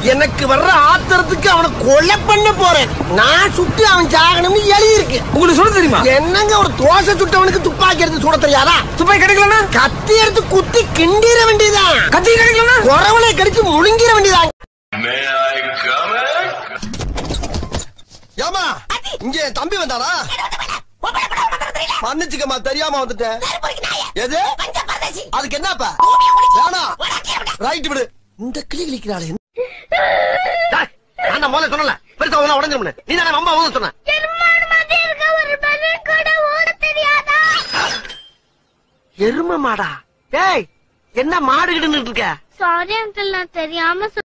எனக்கு வர்ற ஆத்திரத்துக்கு அவனை கொலை பண்ண போறேன் நான் சுட்டு அவன் சாகணும்னு எழுதி இருக்கு உங்களுக்கு சொல்ல தெரியுமா என்னங்க ஒரு தோசை சுட்டவனுக்கு துப்பாக்கி எடுத்து சுட தெரியாதா துப்பாக்கி கிடைக்கலனா கத்தி எடுத்து குத்தி கிண்டிர வேண்டியதான் கத்தி கிடைக்கலனா குறவனை கடிச்சு முழுங்கிற வேண்டியதான் ஏமா இங்க என் தம்பி வந்தாரா மன்னிச்சுக்கம்மா தெரியாம வந்துட்டேன் எது அதுக்கு என்னப்பா வேணாம் ரைட் விடு இந்த கிளி கிளிக்கிறாளே நான் முதல்ல சொன்னல பெருசா ஒண்ணா உடஞ்சிரும் நீ தானே அம்மா வந்து சொன்ன எரும மாடா டேய் என்ன மாடு கிட்டு இருக்க சாரி அங்கிள் நான் தெரியாம